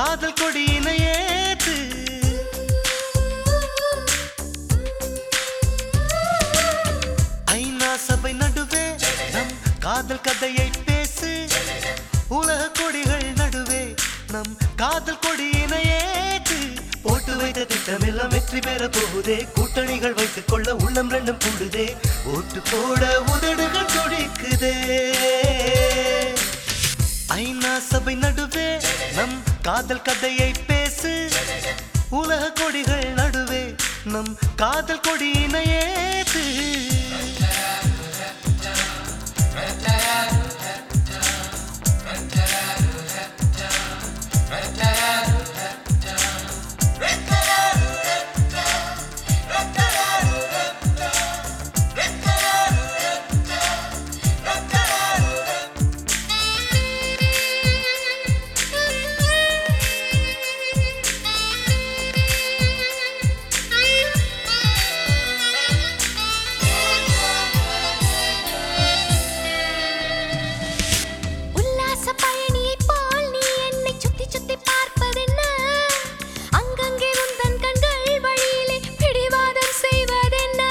காதல் கொடியினை ஏத்து ஐநா சபை நடுவே நம் காதல் கதையை பேசு உலக கொடிகள் நடுவே நம் காதல் கொடியினை ஏத்து போட்டு வைத்த திட்டமெல்லாம் வெற்றி பெற போகுதே கூட்டணிகள் வைத்துக் கொள்ள உள்ளம் ரெண்டும் கூடுதே ஓட்டு போட உதடுகள் துடிக்குதே ஐநா சபை நடுவே நம் காதல் கதையை பேசு உலக கொடிகள் நடுவே நம் காதல் கொடியினை ஏத்து உல்லாச பயணியைப் போல் நீ என்னை சுத்தி சுத்தி பார்ப்பதென்ன அங்கங்கே உந்தன் கண்கள் வழியிலே பிடிவாதம் செய்வதென்ன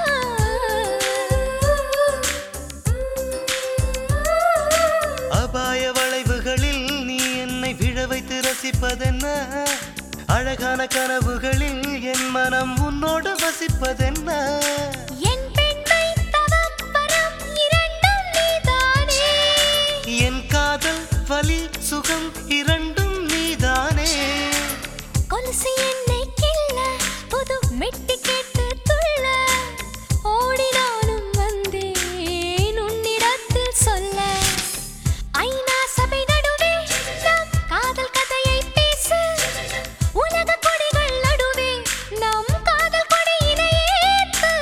அபாய வளைவுகளில் நீ என்னை விழ வைத்து ரசிப்பதென்ன அழகான கனவுகளில் என் மனம் உன்னோடு வசிப்பதென்ன என் பெண்மை தவம் வரம் இரண்டும் நீதானே என் காதல் வலி சுகம் இரண்டும் நீதானே கொலுசு என்னை கிள்ள புது மெட்டி கேட்டு துள்ள ஓடி நானும் வந்தேன் உன்னிடத்தில் சொல்ல ஐநா சபை நடுவே நம் காதல் கதையை பேசு உலக கொடிகள் நடுவே நம் காதல் கொடியினை ஏத்து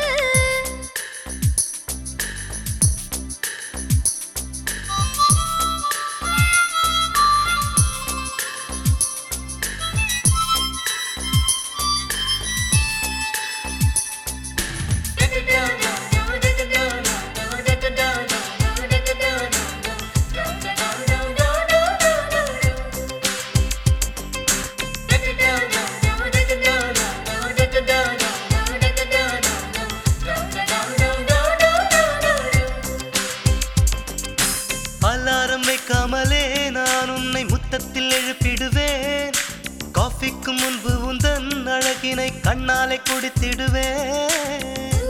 அலாரம் வைக்காமலே நான் உன்னை முத்தத்தில் எழுப்பிடுவேன் காஃபிக்கு முன்பு உந்தன் அழகினை கண்ணாலே குடித்திடுவேன்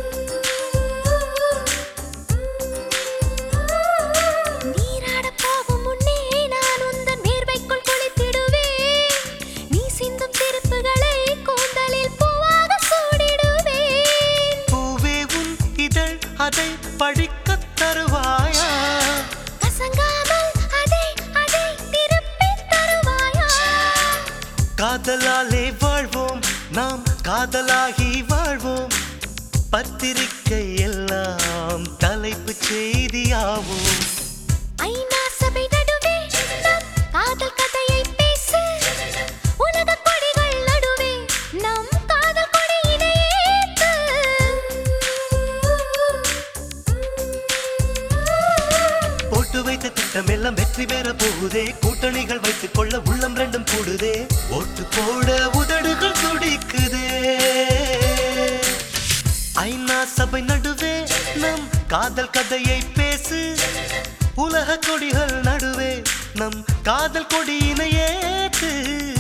நீராடப் போகும் முன்னே நான் உந்தன் வேர்வைக்குள் குளித்திடுவேன். நீ சிந்தும் சிரிப்புகளை கூந்தலில் பூவாக சூடிடுவேன். பூவே உன் இதழ் அதை படிக்கத் தருவாயா கசங்காமல் அதை அதை திருப்பித் தருவாயா? காதலாலே வாழ்வோம் நாம் காதலாகி வாழ்வோம் பத்திரிக்கை எல்லாம் தலைப்பு செய்தியாவோம் ஐநா சபை நடுவே நம் காதல் கதையை பேசு. உலகக் கொடிகள் நடுவே நம் காதல் கொடியினை ஏத்து. போட்டு வைத்த திட்டம் எல்லாம் வெற்றி பெற போகுதே கூட்டணிகள் வைத்துக் கொள்ள உள்ளம் ரெண்டும் கூடுதே ஓட்டு போட உதடுகள் துடிக்குதே ஐநா சபை நடுவே நம் காதல் கதையை பேசு உலக கொடிகள் நடுவே நம் காதல் கொடியினை ஏத்து